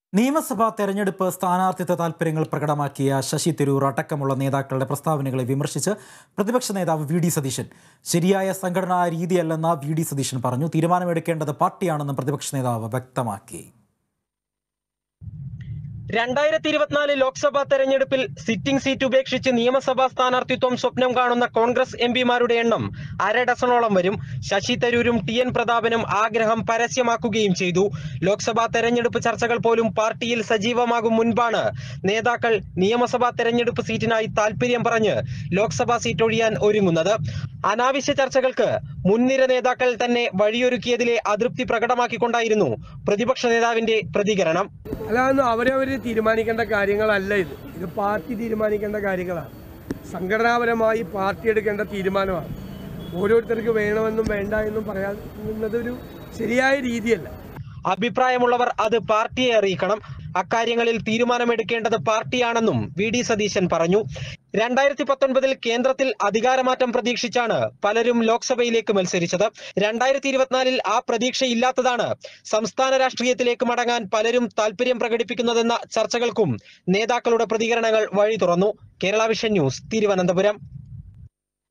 നിയമസഭാ തെരഞ്ഞെടുപ്പ് സ്ഥാനാർത്ഥിത്വ താൽപര്യങ്ങൾ പ്രകടമാക്കിയ ശശി തരൂർ അടക്കമുള്ള നേതാക്കളുടെ പ്രസ്താവനകളെ വിമർശിച്ച് പ്രതിപക്ഷ നേതാവ് വി ഡി സതീശൻ ശരിയായ സംഘടനാ രീതിയല്ലെന്ന് വി ഡി സതീശൻ പറഞ്ഞു തീരുമാനമെടുക്കേണ്ടത് പാർട്ടിയാണെന്നും പ്രതിപക്ഷ നേതാവ് വ്യക്തമാക്കി രണ്ടായിരത്തി ഇരുപത്തിനാല് ലോക്സഭാ തെരഞ്ഞെടുപ്പിൽ സിറ്റിംഗ് സീറ്റ് ഉപേക്ഷിച്ച് നിയമസഭാ സ്ഥാനാർത്ഥിത്വം സ്വപ്നം കാണുന്ന കോൺഗ്രസ് എം പിമാരുടെ എണ്ണം അര ഡസണോളം വരും ശശി തരൂരും ടി എൻ പ്രതാപനും ആഗ്രഹം പരസ്യമാക്കുകയും ചെയ്തു ലോക്സഭാ തെരഞ്ഞെടുപ്പ് ചർച്ചകൾ പോലും പാർട്ടിയിൽ സജീവമാകും മുൻപാണ് നേതാക്കൾ നിയമസഭാ തെരഞ്ഞെടുപ്പ് സീറ്റിനായി താൽപര്യം പറഞ്ഞ് ലോക്സഭാ സീറ്റ് ഒഴിയാൻ ഒരുങ്ങുന്നത് അനാവശ്യ ചർച്ചകൾക്ക് മുൻനിര നേതാക്കൾ തന്നെ വഴിയൊരുക്കിയതിലെ അതൃപ്തി പ്രകടമാക്കിക്കൊണ്ടായിരുന്നു പ്രതിപക്ഷ നേതാവിന്റെ പ്രതികരണം അല്ലാതൊന്നും അവരവർ തീരുമാനിക്കേണ്ട കാര്യങ്ങളല്ല ഇത് ഇത് പാർട്ടി തീരുമാനിക്കേണ്ട കാര്യങ്ങളാണ് സംഘടനാപരമായി പാർട്ടി എടുക്കേണ്ട തീരുമാനമാണ് ഓരോരുത്തർക്ക് വേണമെന്നും വേണ്ട എന്നും പറയാവുന്നത് ഒരു ശരിയായ രീതിയല്ല അഭിപ്രായമുള്ളവർ അത് പാർട്ടിയെ അറിയിക്കണം അക്കാര്യങ്ങളിൽ തീരുമാനമെടുക്കേണ്ടത് പാർട്ടിയാണെന്നും വി ഡി സതീശൻ പറഞ്ഞു രണ്ടായിരത്തി പത്തൊൻപതിൽ കേന്ദ്രത്തിൽ അധികാരമാറ്റം പ്രതീക്ഷിച്ചാണ് പലരും ലോക്സഭയിലേക്ക് മത്സരിച്ചത് രണ്ടായിരത്തി ഇരുപത്തിനാലിൽ ആ പ്രതീക്ഷയില്ലാത്തതാണ് സംസ്ഥാന രാഷ്ട്രീയത്തിലേക്ക് മടങ്ങാൻ പലരും താല്പര്യം പ്രകടിപ്പിക്കുന്നതെന്ന ചർച്ചകൾക്കും നേതാക്കളുടെ പ്രതികരണങ്ങൾ വഴി തുറന്നു കേരള വിഷൻ ന്യൂസ് തിരുവനന്തപുരം